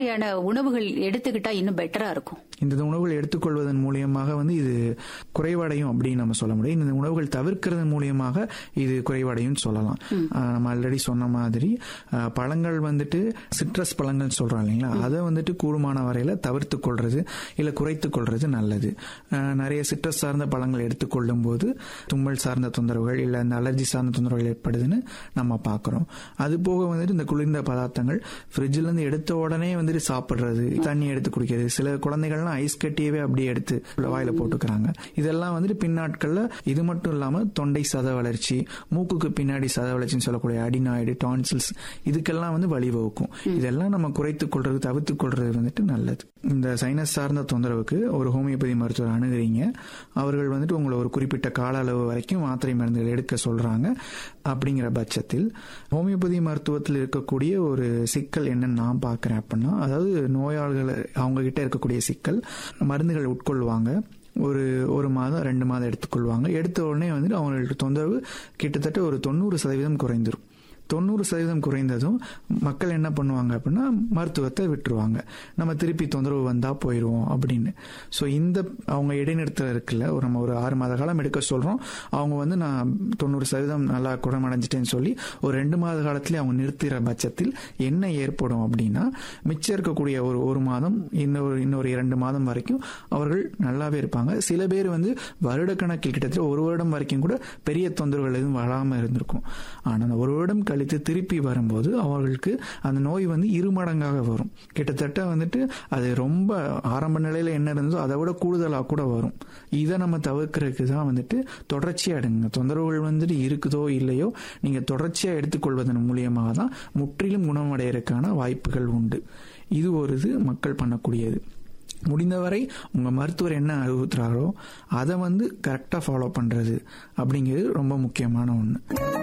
மாதிரியான உணவுகள் எடுத்துக்கிட்டா இன்னும் பெட்டரா இருக்கும் இந்த உணவுகள் எடுத்துக்கொள்வதன் மூலியமாக வந்து இது குறைவடையும் அப்படின்னு நம்ம சொல்ல முடியும் இந்த உணவுகள் தவிர்க்கிறதன் மூலியமாக இது குறைவடையும் சொல்லலாம் ஆஹ் நம்ம ஆல்ரெடி சொன்ன மாதிரி ஆஹ் பழங்கள் வந்துட்டு சிட்ரஸ் பழங்கள் சொல்றோம் இல்லைங்களா அதை வந்துட்டு கூடுமான வரையில தவிர்த்து கொள்றது இல்ல குறைத்து கொள்றது நல்லது ஆஹ் நிறைய சிட்ரஸ் சார்ந்த பழங்கள் எடுத்துக்கொள்ளும் போது தும்மல் சார்ந்த தொந்தரவுகள் இல்ல இந்த அலர்ஜி சார்ந்த தொந்தரவுகள் ஏற்படுதுன்னு நம்ம பார்க்கிறோம் அது போக வந்துட்டு இந்த குளிர்ந்த பதார்த்தங்கள் ஃப்ரிட்ஜ்ல இருந்து எடுத்த உடனே வந்துட்டு சாப்பிடுறது தண்ணி எடுத்து குடிக்கிறது சில குழந்தைகள்லாம் ஐஸ் கட்டியவே அப்படியே எடுத்து வாயில போட்டுக்கிறாங்க இதெல்லாம் வந்துட்டு பின்னாட்கள்ல இது மட்டும் இல்லாம தொண்டை சத வளர்ச்சி மூக்குக்கு பின்னாடி சத வளர்ச்சின்னு சொல்லக்கூடிய அடினாய்டு டான்சில்ஸ் இதுக்கெல்லாம் வந்து வழிவகுக்கும் இதெல்லாம் நம்ம குறைத்துக் கொள்றது தவிர்த்துக் கொள்றது வந்துட்டு நல்லது இந்த சைனஸ் சார்ந்த தொந்தரவுக்கு ஒரு ஹோமியோபதி மருத்துவர் அணுகுறீங்க அவர்கள் வந்துட்டு உங்களை ஒரு குறிப்பிட்ட கால அளவு வரைக்கும் மாத்திரை மருந்துகள் எடுக்க சொல்றாங்க அப்படிங்கிற பட்சத்தில் ஹோமியோபதி மருத்துவத்தில் இருக்கக்கூடிய ஒரு சிக்கல் என்னன்னு நான் பார்க்கிறேன் அப்படின்னா அதாவது நோயாளிகள் அவங்க கிட்ட இருக்கக்கூடிய சிக்கல் மருந்துகள் உட்கொள்வாங்க ஒரு ஒரு மாதம் ரெண்டு மாதம் எடுத்துக்கொள்வாங்க எடுத்த உடனே வந்துட்டு அவங்களுக்கு தொந்தரவு கிட்டத்தட்ட ஒரு தொண்ணூறு சதவீதம் குறைந்துரும் தொண்ணூறு சதவீதம் குறைந்ததும் மக்கள் என்ன பண்ணுவாங்க அப்படின்னா மருத்துவத்தை விட்டுருவாங்க நம்ம திருப்பி தொந்தரவு வந்தா போயிடுவோம் அப்படின்னு ஸோ இந்த அவங்க இடைநிறுத்தல் இருக்குல்ல ஒரு நம்ம ஒரு ஆறு மாத காலம் எடுக்க சொல்றோம் அவங்க வந்து நான் தொண்ணூறு சதவீதம் நல்லா குணமடைஞ்சிட்டேன்னு சொல்லி ஒரு ரெண்டு மாத காலத்திலே அவங்க நிறுத்துகிற பட்சத்தில் என்ன ஏற்படும் அப்படின்னா மிச்சம் இருக்கக்கூடிய ஒரு ஒரு மாதம் இன்னொரு இன்னொரு இரண்டு மாதம் வரைக்கும் அவர்கள் நல்லாவே இருப்பாங்க சில பேர் வந்து வருடக்கணக்கில் கிட்டத்தட்ட ஒரு வருடம் வரைக்கும் கூட பெரிய தொந்தரவுகள் எதுவும் வராமல் இருந்திருக்கும் ஆனால் அந்த ஒரு வருடம் கழித்து திருப்பி வரும்போது அவர்களுக்கு அந்த நோய் வந்து இருமடங்காக வரும் கிட்டத்தட்ட வந்துட்டு அது ரொம்ப ஆரம்ப நிலையில என்ன இருந்ததோ அதை விட கூடுதலாக கூட வரும் இதை நம்ம தவிர்க்கிறதுக்கு தான் வந்துட்டு தொடர்ச்சியா எடுங்க தொந்தரவுகள் வந்துட்டு இருக்குதோ இல்லையோ நீங்க தொடர்ச்சியா எடுத்துக்கொள்வதன் மூலியமாக தான் முற்றிலும் குணமடைகிறதுக்கான வாய்ப்புகள் உண்டு இது ஒரு இது மக்கள் பண்ணக்கூடியது முடிந்தவரை உங்க மருத்துவர் என்ன அறிவுறுத்துறாரோ அதை வந்து கரெக்டா ஃபாலோ பண்றது அப்படிங்கிறது ரொம்ப முக்கியமான ஒன்று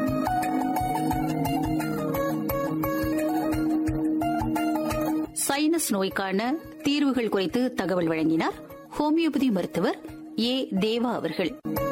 சைனஸ் நோய்க்கான தீர்வுகள் குறித்து தகவல் வழங்கினார் ஹோமியோபதி மருத்துவர் ஏ தேவா அவர்கள்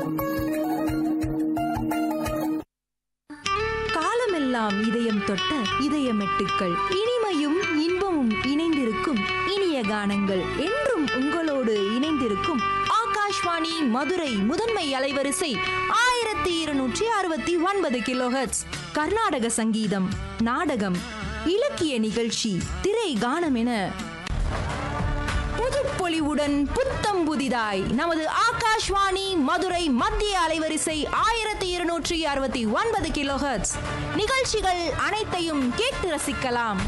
காலமெல்லாம் இதயம் தொட்ட இதயமெட்டுக்கள் இனிமையும் இன்பமும் இணைந்திருக்கும் இனிய கானங்கள் என்றும் உங்களோடு இணைந்திருக்கும் ஆகாஷ்வாணி மதுரை முதன்மை அலைவரிசை ஆயிரத்தி இருநூற்றி அறுபத்தி ஒன்பது கிலோஹெட்ஸ் கர்நாடக சங்கீதம் நாடகம் இலக்கிய நிகழ்ச்சி திரை கானம் என புதுப்பொலிவுடன் புத்தம் புதிதாய் நமது ஆகாஷ்வாணி மதுரை மத்திய அலைவரிசை ஆயிரத்தி இருநூற்றி அறுபத்தி ஒன்பது கிலோஹெர்ட்ஸ் நிகழ்ச்சிகள் அனைத்தையும் கேட்டு ரசிக்கலாம்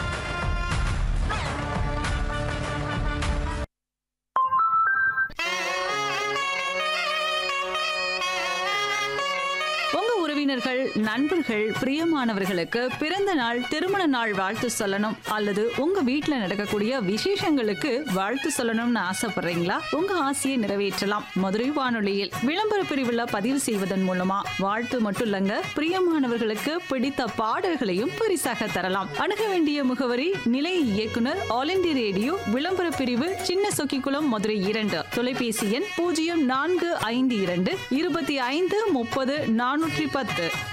உங்க உறவினர்கள் நண்பர்கள் பிரியமானவர்களுக்கு பிறந்த நாள் திருமண நாள் வாழ்த்து சொல்லணும் அல்லது உங்க வீட்ல நடக்கக்கூடிய விசேஷங்களுக்கு வாழ்த்து சொல்லணும்னு ஆசைப்படுறீங்களா உங்க ஆசையை நிறைவேற்றலாம் மதுரை வானொலியில் விளம்பர பிரிவுல பதிவு செய்வதன் மூலமா வாழ்த்து மட்டும் இல்லங்க பிரியமானவர்களுக்கு பிடித்த பாடல்களையும் பரிசாக தரலாம் அணுக வேண்டிய முகவரி நிலைய இயக்குனர் ஆல் இந்திய ரேடியோ விளம்பர பிரிவு சின்ன சொக்கிக்குளம் மதுரை இரண்டு தொலைபேசி எண் பூஜ்ஜியம் நான்கு ஐந்து இரண்டு இருபத்தி ஐந்து முப்பது நானூற்றி பத்து